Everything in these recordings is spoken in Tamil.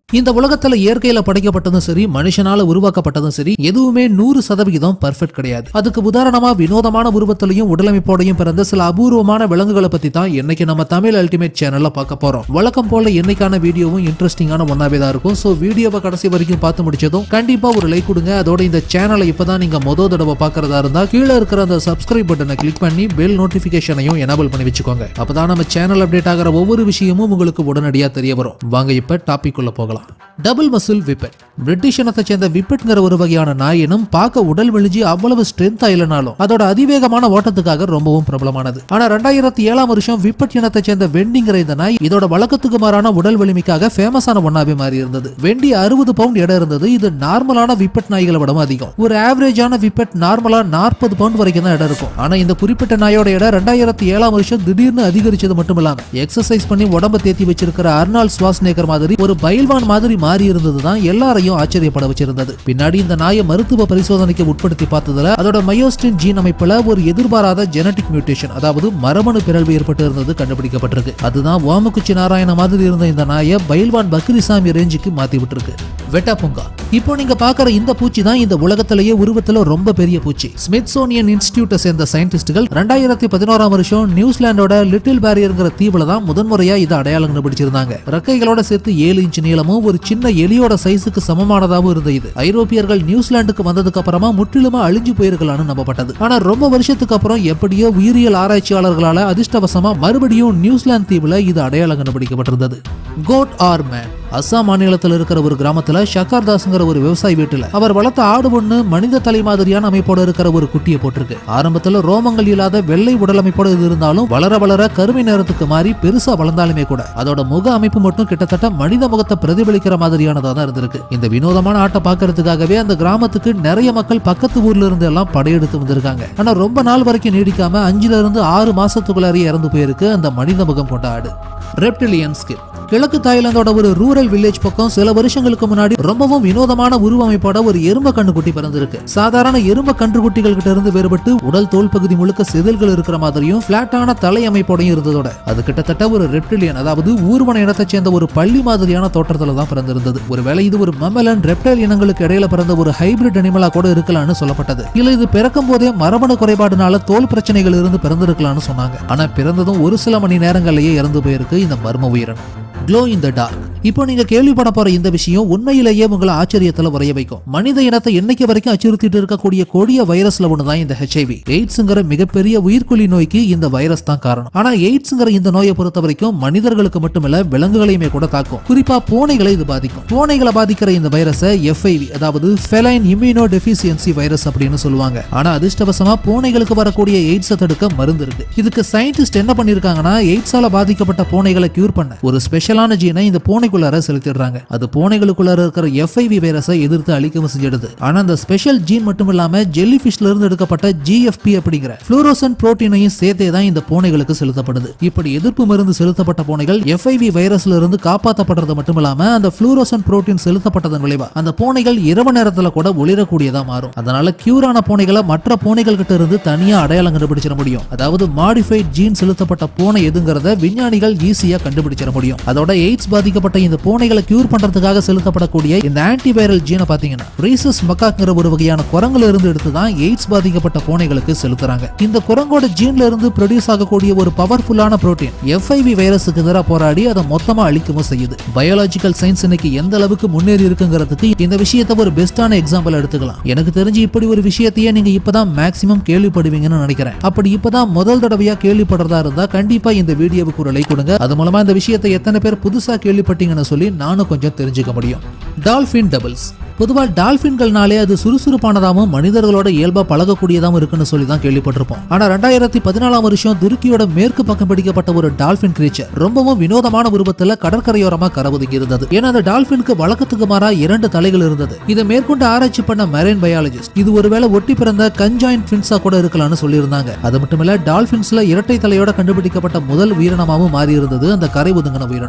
இந்த உலகத்துல இயற்கையில படைக்கப்பட்டதும் சரி மனுஷனால உருவாக்கப்பட்டதும் சரி எதுவுமே நூறு சதவிகிதம் பர்ஃபெக்ட் கிடையாது அதுக்கு உதாரணமா வினோதமான உருவத்திலையும் உடலமைப்போடையும் பிறந்த சில அபூர்வமான விலங்குகளை பத்தி தான் இன்னைக்கு நம்ம தமிழ் அல்டிமேட் சேனல்ல பார்க்க போறோம் வழக்கம் போல இன்னைக்கான வீடியோவும் இன்ட்ரெஸ்டிங்கான ஒன்னாவே தான் இருக்கும் சோ வீடியோவை கடைசி வரைக்கும் பார்த்து முடிச்சதும் கண்டிப்பா ஒரு லைக் கொடுங்க அதோட இந்த சேனலை இப்பதான் நீங்க மொத தடவை பார்க்கறதா இருந்தா கீழே இருக்கிற அந்த சப்ஸ்கிரைப் பட்டனை கிளிக் பண்ணி பெல் நோட்டிபிகேஷனையும் எனபிள் பண்ணி வச்சுக்கோங்க அப்பதான் நம்ம சேனல் அப்டேட் ஆகிற ஒவ்வொரு விஷயமும் உங்களுக்கு உடனடியா தெரிய வரும் வாங்க இப்ப டாபிக் உள்ள போகலாம் டபுள் மசில் விப்பெட் பிரிட்டிஷ் இனத்தை சேர்ந்த விப்பெட்ங்கிற ஒரு வகையான நாயினும் பார்க்க உடல் மெலிஞ்சி அவ்வளவு ஸ்ட்ரென்த்தா இல்லைனாலும் அதோட அதிவேகமான ஓட்டத்துக்காக ரொம்பவும் பிரபலமானது ஆனா ரெண்டாயிரத்தி ஏழாம் வருஷம் விப்பெட் இனத்தை சேர்ந்த வெண்டிங்கிற இந்த நாய் இதோட வழக்கத்துக்கு மாறான உடல் வலிமைக்காக ஃபேமஸான ஒன்னாவே மாறி இருந்தது வெண்டி அறுபது பவுண்ட் எடை இருந்தது இது நார்மலான விப்பெட் நாய்களை விடவும் அதிகம் ஒரு ஆவரேஜான விப்பெட் நார்மலா நாற்பது பவுண்ட் வரைக்கும் தான் இடம் இருக்கும் ஆனா இந்த குறிப்பிட்ட நாயோட எடை ரெண்டாயிரத்தி ஏழாம் வருஷம் திடீர்னு அதிகரிச்சது மட்டும் இல்லாம எக்ஸசைஸ் பண்ணி உடம்ப தேத்தி வச்சிருக்கிற அர்னால் ஸ்வாஸ்நேகர் மாதிரி ஒரு பயில்வான் மாதிரி மாறி இருந்தது தான் எல்லாரையும் ஆச்சரியப்பட வச்சிருந்தது பின்னாடி இந்த நாயை மருத்துவ பரிசோதனைக்கு உட்படுத்தி பார்த்ததுல அதோட மயோஸ்டின் ஜீன் அமைப்புல ஒரு எதிர்பாராத ஜெனடிக் மியூட்டேஷன் அதாவது மரபணு பிறழ்வு ஏற்பட்டு இருந்தது கண்டுபிடிக்கப்பட்டிருக்கு அதுதான் ஓமக்குச்சி நாராயண மாதிரி இருந்த இந்த நாயை பயில்வான் பக்ரிசாமி ரேஞ்சுக்கு மாத்தி விட்டுருக்கு வெட்டாபுங்கா இப்போ நீங்க பாக்குற இந்த பூச்சி தான் இந்த உலகத்திலேயே உருவத்துல ரொம்ப பெரிய பூச்சி ஸ்மித்சோனியன் இன்ஸ்டிடியூட்டை சேர்ந்த சயின்டிஸ்டுகள் ரெண்டாயிரத்தி பதினோராம் வருஷம் நியூசிலாண்டோட லிட்டில் பேரியர்ங்கிற தீவுல தான் முதன்முறையா இதை அடையாளம் கண்டுபிடிச்சிருந்தாங்க ரெக்கைகளோட சேர்த்து ஏழு இன்ச் நீளமும் ஒரு சின்ன எலியோட சைஸுக்கு சமமானதாகவும் இருந்த இது ஐரோப்பியர்கள் நியூசிலாந்துக்கு வந்ததுக்கு அப்புறமா முற்றிலுமா அழிஞ்சு போயிருக்கலாம்னு நம்பப்பட்டது ஆனா ரொம்ப வருஷத்துக்கு அப்புறம் எப்படியோ உயிரியல் ஆராய்ச்சியாளர்களால அதிர்ஷ்டவசமா மறுபடியும் நியூசிலாந்து தீவுல இது அடையாளம் கண்டுபிடிக்கப்பட்டிருந்தது கோட் ஆர் மேன் அஸ்ஸாம் மாநிலத்தில் இருக்கிற ஒரு கிராமத்துல ஷக்கர் தாஸ்ங்கிற ஒரு விவசாயி வீட்டுல அவர் வளர்த்த ஆடு ஒண்ணு மனித தலை மாதிரியான அமைப்போட இருக்கிற ஒரு குட்டியை போட்டிருக்கு ஆரம்பத்துல ரோமங்கள் இல்லாத வெள்ளை உடல் அமைப்போட இது இருந்தாலும் வளர வளர கருமை நேரத்துக்கு மாறி பெருசா வளர்ந்தாலுமே கூட அதோட முக அமைப்பு மட்டும் கிட்டத்தட்ட மனித முகத்தை பிரதிபலிக்கிற மாதிரியானதா தான் இருந்திருக்கு இந்த வினோதமான ஆட்டை பார்க்கறதுக்காகவே அந்த கிராமத்துக்கு நிறைய மக்கள் பக்கத்து ஊர்ல இருந்து எல்லாம் படையெடுத்து வந்திருக்காங்க ஆனா ரொம்ப நாள் வரைக்கும் நீடிக்காம அஞ்சுல இருந்து ஆறு மாசத்துக்குள்ளாரியே இறந்து போயிருக்கு அந்த மனித முகம் கொண்ட ஆடு ரெப்டிலியன் ஸ்கில் கிழக்கு தாய்லாந்தோட ஒரு ரூரல் வில்லேஜ் பக்கம் சில வருஷங்களுக்கு முன்னாடி ரொம்பவும் வினோதமான உருவமைப்போட ஒரு எரும கண்ணுக்குட்டி பிறந்திருக்கு சாதாரண எரும கன்றுக்குட்டிகள் கிட்ட இருந்து வேறுபட்டு உடல் தோல் பகுதி முழுக்க செதில்கள் இருக்கிற மாதிரியும் பிளாட்டான தலை அமைப்போடையும் இருந்ததோட அது கிட்டத்தட்ட ஒரு ரெப்டிலியன் அதாவது ஊர்வன இனத்தை சேர்ந்த ஒரு பள்ளி மாதிரியான தோற்றத்துல தான் பிறந்திருந்தது ஒருவேளை இது ஒரு மமலன் ரெப்டைல் இனங்களுக்கு இடையில பிறந்த ஒரு ஹைபிரிட் அனிமலா கூட இருக்கலாம்னு சொல்லப்பட்டது இல்ல இது பிறக்கும் போதே மரபணு குறைபாடுனால தோல் பிரச்சனைகள் இருந்து பிறந்திருக்கலாம்னு சொன்னாங்க ஆனா பிறந்ததும் ஒரு சில மணி நேரங்கள்லயே இறந்து போயிருக்கு இந்த மர்ம உயிரினம் க்ளோ இன் த டார்க் இப்போ நீங்க கேள்விப்பட போற இந்த விஷயம் உண்மையிலேயே உங்களை ஆச்சரியத்துல வரைய வைக்கும் மனித இனத்தை என்னைக்கு வரைக்கும் அச்சுறுத்திட்டு இருக்கக்கூடிய கொடிய வைரஸ்ல ஒண்ணுதான் இந்த ஹெச்ஐவி எய்ட்ஸ்ங்கிற மிகப்பெரிய உயிர்கொல்லி நோய்க்கு இந்த வைரஸ் தான் காரணம் ஆனா எய்ட்ஸ்ங்கிற இந்த நோயை பொறுத்த வரைக்கும் மனிதர்களுக்கு மட்டுமல்ல விலங்குகளையுமே கூட தாக்கும் குறிப்பா பூனைகளை இது பாதிக்கும் பூனைகளை பாதிக்கிற இந்த வைரஸை எஃப்ஐவி அதாவது ஃபெலைன் இம்யூனோ டெஃபிசியன்சி வைரஸ் அப்படின்னு சொல்லுவாங்க ஆனா அதிர்ஷ்டவசமா பூனைகளுக்கு வரக்கூடிய எய்ட்ஸை தடுக்க மருந்து இருக்கு இதுக்கு சயின்டிஸ்ட் என்ன பண்ணிருக்காங்கன்னா எய்ட்ஸால பாதிக்கப்பட்ட பூனைகளை கியூர் பண்ண ஒரு ஸ்பெஷலான ஜீனை இந்த பூனைக்குள்ளார செலுத்திடுறாங்க அது பூனைகளுக்குள்ளார இருக்கிற எஃப்ஐவி வைரஸை எதிர்த்து அழிக்கவும் செஞ்சிடுது ஆனா அந்த ஸ்பெஷல் ஜீன் மட்டும் இல்லாம ஜெல்லி ஃபிஷ்ல இருந்து எடுக்கப்பட்ட ஜிஎஃப்பி அப்படிங்கிற புளூரோசன் புரோட்டீனையும் சேர்த்தே தான் இந்த பூனைகளுக்கு செலுத்தப்படுது இப்படி எதிர்ப்பு மருந்து செலுத்தப்பட்ட பூனைகள் எஃப்ஐவி வைரஸ்ல இருந்து காப்பாற்றப்படுறது மட்டும் இல்லாம அந்த புளூரோசன் புரோட்டீன் செலுத்தப்பட்டதன் விளைவா அந்த பூனைகள் இரவு நேரத்துல கூட ஒளிரக்கூடியதா மாறும் அதனால கியூரான பூனைகளை மற்ற பூனைகள் கிட்ட இருந்து தனியா அடையாளம் கண்டுபிடிச்சிட முடியும் அதாவது மாடிஃபைட் ஜீன் செலுத்தப்பட்ட பூனை எதுங்கிறத விஞ்ஞானிகள் ஈஸியா கண்டுபிடிச்சிட முடியும் அதோட எய்ட்ஸ் பாதிக்கப்பட்ட இந்த பூனைகளை கியூர் பண்றதுக்காக செலுத்தப்படக்கூடிய இந்த ஆன்டிவைரல் ஜீனை பாத்தீங்கன்னா ரீசஸ் மக்காங்கிற ஒரு வகையான குரங்குல இருந்து எடுத்து தான் எய்ட்ஸ் பாதிக்கப்பட்ட பூனைகளுக்கு செலுத்துறாங்க இந்த குரங்கோட ஜீன்ல இருந்து ப்ரொடியூஸ் ஆகக்கூடிய ஒரு பவர்ஃபுல்லான புரோட்டீன் எஃப்ஐவி வைரஸுக்கு எதிராக போராடி அதை மொத்தமா அழிக்கவும் செய்யுது பயாலஜிக்கல் சயின்ஸ் இன்னைக்கு எந்த அளவுக்கு முன்னேறி இருக்குங்கிறதுக்கு இந்த விஷயத்தை ஒரு பெஸ்டான எக்ஸாம்பிள் எடுத்துக்கலாம் எனக்கு தெரிஞ்சு இப்படி ஒரு விஷயத்தையே நீங்க இப்பதான் மேக்ஸிமம் கேள்விப்படுவீங்கன்னு நினைக்கிறேன் அப்படி இப்பதான் முதல் தடவையா கேள்விப்படுறதா இருந்தா கண்டிப்பா இந்த வீடியோவுக்கு ஒரு லைக் கொடுங்க அது மூலமா இந்த விஷயத்தை எத்தனை பேர் புதுசா கேள்விப்பட்டீங்கன்னு சொல்லி நானும் கொஞ்சம் தெரிஞ்சுக்க முடியும் டால்பின் டபுள்ஸ் பொதுவா டால்பின்கள்னாலே அது சுறுசுறுப்பானதாகவும் மனிதர்களோட இயல்பா பழகக்கூடியதாகவும் இருக்குன்னு சொல்லி தான் கேள்விப்பட்டிருப்போம் ஆனா ரெண்டாயிரத்தி பதினாலாம் வருஷம் துருக்கியோட மேற்கு பக்கம் பிடிக்கப்பட்ட ஒரு டால்பின் கிரீச்சர் ரொம்பவும் வினோதமான உருவத்துல கடற்கரையோரமா கரவொதுங்கி இருந்தது ஏன்னா அந்த டால்பினுக்கு வழக்கத்துக்கு மாறா இரண்டு தலைகள் இருந்தது இதை மேற்கொண்டு ஆராய்ச்சி பண்ண மெரைன் பயாலஜிஸ்ட் இது ஒருவேளை ஒட்டி பிறந்த கஞ்சாயின் ட்வின்ஸா கூட இருக்கலாம்னு சொல்லியிருந்தாங்க அது மட்டும் இல்ல டால்பின்ஸ்ல இரட்டை தலையோட கண்டுபிடிக்கப்பட்ட முதல் உயிரினமாகவும் மாறி இருந்தது அந்த கரை ஒதுங்கின உயிரினம்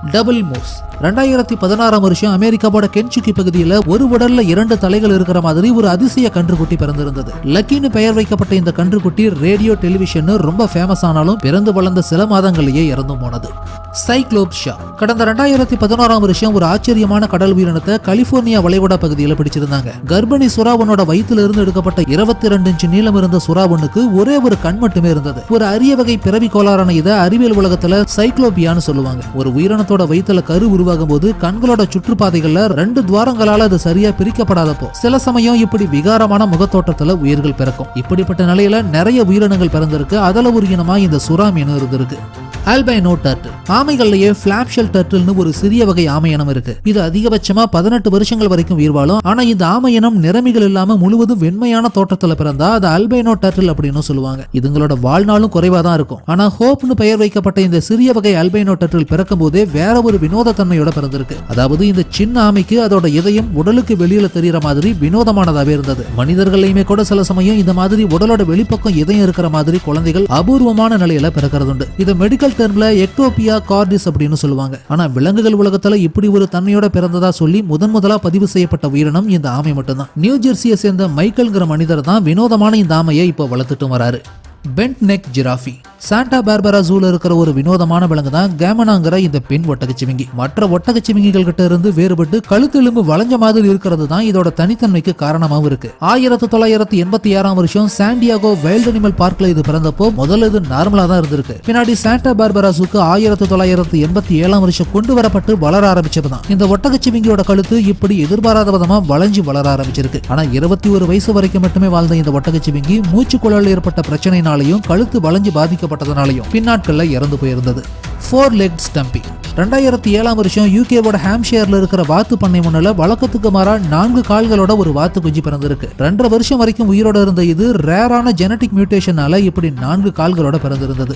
டபுள் மூஸ் ரெண்டாயிரத்தி பதினாறாம் வருஷம் அமெரிக்காவோட கென்சுக்கி பகுதியில் ஒரு உடல்ல இரண்டு தலைகள் இருக்கிற மாதிரி ஒரு அதிசய கன்றுக்குட்டி பிறந்திருந்தது லக்கின்னு பெயர் வைக்கப்பட்ட இந்த கன்றுக்குட்டி ரேடியோ டெலிவிஷன் ரொம்ப ஃபேமஸ் ஆனாலும் பிறந்து வளர்ந்த சில மாதங்களிலேயே இறந்து போனது சைக்ளோப் ஷா கடந்த ரெண்டாயிரத்தி பதினாறாம் வருஷம் ஒரு ஆச்சரியமான கடல் உயிரினத்தை கலிபோர்னியா வளைகுடா பகுதியில் பிடிச்சிருந்தாங்க கர்ப்பிணி சுறாவனோட வயித்துல இருந்து எடுக்கப்பட்ட இருபத்தி ரெண்டு இன்ச்சு நீளம் இருந்த சுறாவனுக்கு ஒரே ஒரு கண் மட்டுமே இருந்தது ஒரு அரிய வகை பிறவி கோளாறான இதை அறிவியல் உலகத்துல சைக்ளோபியான்னு சொல்லுவாங்க ஒரு உயிரினத்தோட வயித்துல கரு உருவாகும் போது கண்களோட சுற்றுப்பாதைகள்ல ரெண்டு துவாரங்களால அது சரியா பிரிக்கப்படாதப்போ சில சமயம் இப்படி விகாரமான முகத்தோற்றத்துல உயிர்கள் பிறக்கும் இப்படிப்பட்ட நிலையில நிறைய உயிரினங்கள் பிறந்திருக்கு அதுல ஒரு இனமா இந்த சுறா மீன் இருந்திருக்கு ஆல்பைனோ டர்ட்டில் ஆமைகள்லயே பிளாப்ஷெல் டர்ட்டில்னு ஒரு சிறிய வகை ஆமை இனம் இருக்கு இது அதிகபட்சமா பதினெட்டு வருஷங்கள் வரைக்கும் உயிர் வாழும் ஆனா இந்த ஆமை இனம் நிறமிகள் இல்லாம முழுவதும் வெண்மையான தோற்றத்துல பிறந்தா அது ஆல்பைனோ டர்ட்டில் அப்படின்னு சொல்லுவாங்க இதுங்களோட வாழ்நாளும் குறைவா தான் இருக்கும் ஆனா ஹோப்னு பெயர் வைக்கப்பட்ட இந்த சிறிய வகை ஆல்பைனோ டர்ட்டில் பிறக்கும் போதே வேற ஒரு வினோத தன்மையோட பிறந்திருக்கு அதாவது இந்த சின்ன ஆமைக்கு அதோட இதயம் உடலுக்கு வெளியில தெரியற மாதிரி வினோதமானதாவே இருந்தது மனிதர்களையுமே கூட சில சமயம் இந்த மாதிரி உடலோட வெளிப்பக்கம் இதயம் இருக்கிற மாதிரி குழந்தைகள் அபூர்வமான நிலையில பிறக்கிறதுண்டு இது மெடிக்கல் டெர்ம்ல எக்டோபியா கார்டிஸ் அப்படின்னு சொல்லுவாங்க ஆனா விலங்குகள் உலகத்துல இப்படி ஒரு தன்மையோட பிறந்ததா சொல்லி முதன் முதலா பதிவு செய்யப்பட்ட உயிரினம் இந்த ஆமை மட்டும்தான் நியூ ஜெர்சியை சேர்ந்த மைக்கேல்ங்கிற மனிதர் தான் வினோதமான இந்த ஆமையை இப்போ வளர்த்துட்டு வராரு bent neck giraffe Santa Barbara ஜூல இருக்கிற ஒரு வினோதமான விலங்கு தான் கேமனாங்கிற இந்த பெண் ஒட்டகச்சிவிங்கி மற்ற ஒட்டகச்சிவிங்கிகள் கிட்ட இருந்து வேறுபட்டு கழுத்தெலும்பு வளைஞ்ச மாதிரி இருக்கிறது தான் இதோட தனித்தன்மைக்கு காரணமாகவும் இருக்கு ஆயிரத்தி தொள்ளாயிரத்தி எண்பத்தி ஆறாம் வருஷம் சாண்டியாகோ வைல்ட் அனிமல் பார்க்ல இது பிறந்தப்போ முதல்ல இது நார்மலா தான் இருந்திருக்கு பின்னாடி சாண்டா பார்பரா ஜூக்கு ஆயிரத்தி தொள்ளாயிரத்தி எண்பத்தி ஏழாம் வருஷம் கொண்டு வரப்பட்டு வளர ஆரம்பிச்சதுதான் இந்த ஒட்டகச்சிவிங்கியோட கழுத்து இப்படி எதிர்பாராத விதமா வளைஞ்சு வளர ஆரம்பிச்சிருக்கு ஆனா இருபத்தி ஒரு வயசு வரைக்கும் மட்டுமே வாழ்ந்த இந்த ஒட்டகச்சிவிங்கி மூச்சு குழல் ஏற்பட்ட பிரச்சனைனாலையும் கழுத்து வளைஞ்சு பாதிக்கப்பட்டதுனாலையும் பின்னாட்கள்ல இறந்து போயிருந்தது ஃபோர் லெக் ஸ்டம்பி ரெண்டாயிரத்தி ஏழாம் வருஷம் யூகேவோட ஹாம்ஷேர்ல இருக்கிற வாத்து பண்ணை முன்னில வழக்கத்துக்கு மாறா நான்கு கால்களோட ஒரு வாத்து குஞ்சு பிறந்திருக்கு ரெண்டரை வருஷம் வரைக்கும் உயிரோட இருந்த இது ரேரான ஜெனட்டிக் மியூட்டேஷனால இப்படி நான்கு கால்களோட பிறந்திருந்தது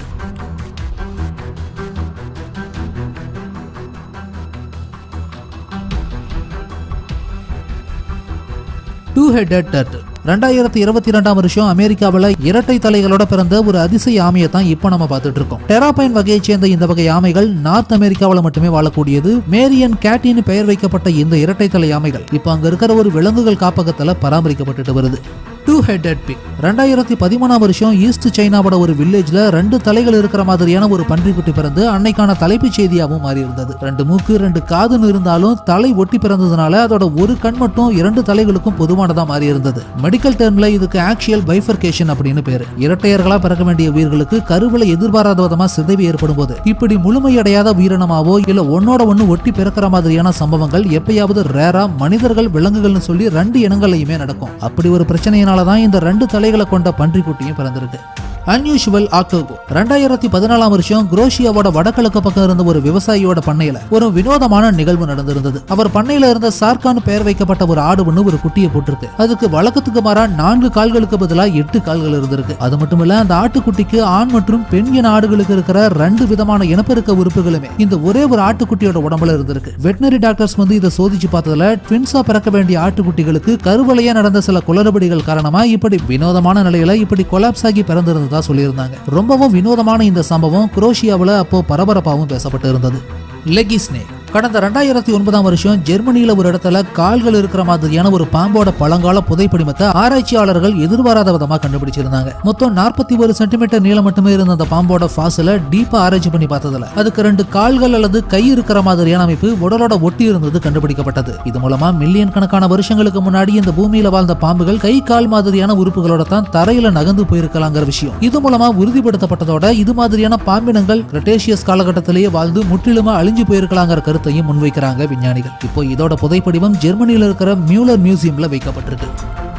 டூ ஹெட்டட் டர்ட்டில் ரெண்டாயிரத்தி இருபத்தி ரெண்டாம் வருஷம் அமெரிக்காவில் இரட்டை தலைகளோட பிறந்த ஒரு அதிசய ஆமையை தான் இப்போ நம்ம பார்த்துட்டு இருக்கோம் டெராபைன் வகையை சேர்ந்த இந்த வகை ஆமைகள் நார்த் அமெரிக்காவில் மட்டுமே வாழக்கூடியது மேரியன் கேட்டின்னு பெயர் வைக்கப்பட்ட இந்த இரட்டை தலை ஆமைகள் இப்போ அங்க இருக்கிற ஒரு விலங்குகள் காப்பகத்தில் பராமரிக்கப்பட்டுட்டு வருது டூ ஹெட்டட் பிக் ரெண்டாயிரத்தி பதிமூணாம் வருஷம் ஈஸ்ட் சைனாவோட ஒரு வில்லேஜ்ல ரெண்டு தலைகள் இருக்கிற மாதிரியான ஒரு பன்றிக்குட்டி பிறந்து அன்னைக்கான தலைப்புச் செய்தியாகவும் மாறி இருந்தது ரெண்டு மூக்கு ரெண்டு காதுன்னு இருந்தாலும் தலை ஒட்டி பிறந்ததுனால அதோட ஒரு கண் மட்டும் இரண்டு தலைகளுக்கும் பொதுவானதா மாறி இருந்தது மெடிக்கல் டேர்ம்ல இதுக்கு ஆக்சியல் பைஃபர்கேஷன் அப்படின்னு பேரு இரட்டையர்களா பிறக்க வேண்டிய உயிர்களுக்கு கருவில எதிர்பாராத விதமா சிதைவு ஏற்படும் போது இப்படி முழுமையடையாத உயிரினமாவோ இல்ல ஒன்னோட ஒண்ணு ஒட்டி பிறக்கிற மாதிரியான சம்பவங்கள் எப்பயாவது ரேரா மனிதர்கள் விலங்குகள்னு சொல்லி ரெண்டு இனங்கள்லையுமே நடக்கும் அப்படி ஒரு பிரச்சனையினால தான் இந்த ரெண்டு தலைகளை கொண்ட பன்றிக்குட்டியும் பிறந்திருக்கு அன்யூஷுவல் ஆக்டோகோ ரெண்டாயிரத்தி பதினாலாம் வருஷம் குரோஷியாவோட வடகிழக்கு பக்கம் இருந்த ஒரு விவசாயியோட பண்ணையில ஒரு வினோதமான நிகழ்வு நடந்திருந்தது அவர் பண்ணையில இருந்த சார்கான் பெயர் வைக்கப்பட்ட ஒரு ஆடு ஒண்ணு ஒரு குட்டியை போட்டிருக்கு அதுக்கு வழக்கத்துக்கு மாறா நான்கு கால்களுக்கு பதிலா எட்டு கால்கள் இருந்திருக்கு அது மட்டும் இல்ல அந்த ஆட்டுக்குட்டிக்கு ஆண் மற்றும் பெண் இன ஆடுகளுக்கு இருக்கிற ரெண்டு விதமான இனப்பெருக்க உறுப்புகளுமே இந்த ஒரே ஒரு ஆட்டுக்குட்டியோட உடம்புல இருந்திருக்கு வெட்டினரி டாக்டர்ஸ் வந்து இதை சோதிச்சு பார்த்ததுல ட்வின்ஸா பிறக்க வேண்டிய ஆட்டுக்குட்டிகளுக்கு கருவலையா நடந்த சில குளறுபடிகள் காரணமா இப்படி வினோதமான நிலையில இப்படி கொலாப்ஸ் ஆகி பிறந்திருந்ததா சொல்லியிருந்தாங்க ரொம்பவும் வினோதமான இந்த சம்பவம் குரோஷியாவுல அப்போ பரபரப்பாகவும் பேசப்பட்டு இருந்தது லெக்கி ஸ்னேக் கடந்த ரெண்டாயிரத்தி ஒன்பதாம் வருஷம் ஜெர்மனியில ஒரு இடத்துல கால்கள் இருக்கிற மாதிரியான ஒரு பாம்போட பழங்கால புதைப்படிமத்தை ஆராய்ச்சியாளர்கள் எதிர்பாராத விதமா கண்டுபிடிச்சிருந்தாங்க மொத்தம் நாற்பத்தி ஒரு சென்டிமீட்டர் நீளம் மட்டுமே இருந்த அந்த பாம்போட ஃபாசில டீப்பா ஆராய்ச்சி பண்ணி பார்த்ததுல அதுக்கு ரெண்டு கால்கள் அல்லது கை இருக்கிற மாதிரியான அமைப்பு உடலோட ஒட்டி இருந்தது கண்டுபிடிக்கப்பட்டது இது மூலமா மில்லியன் கணக்கான வருஷங்களுக்கு முன்னாடி இந்த பூமியில வாழ்ந்த பாம்புகள் கை கால் மாதிரியான உறுப்புகளோட தான் தரையில நகர்ந்து போயிருக்கலாங்கிற விஷயம் இது மூலமா உறுதிப்படுத்தப்பட்டதோட இது மாதிரியான பாம்பினங்கள் கிரட்டேஷியஸ் காலகட்டத்திலேயே வாழ்ந்து முற்றிலுமா அழிஞ்சு போயிருக்கலாங்கிற கருத்தையும் முன்வைக்கிறாங்க விஞ்ஞானிகள் இப்போ இதோட புதைப்படிவம் ஜெர்மனியில இருக்கிற மியூலர் மியூசியம்ல வைக்கப்பட்டிருக்கு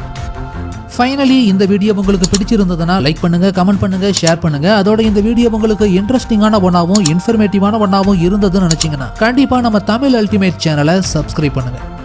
ஃபைனலி இந்த வீடியோ உங்களுக்கு பிடிச்சிருந்ததுன்னா லைக் பண்ணுங்க கமெண்ட் பண்ணுங்க ஷேர் பண்ணுங்க அதோட இந்த வீடியோ உங்களுக்கு இன்ட்ரெஸ்டிங்கான ஒன்னாவும் இன்ஃபர்மேட்டிவான ஒன்னாவும் இருந்ததுன்னு நினைச்சீங்கன்னா கண்டிப்பா நம்ம தமிழ் அல்டிமேட் சேனலை சப்ஸ்கிரைப் பண்ணுங்க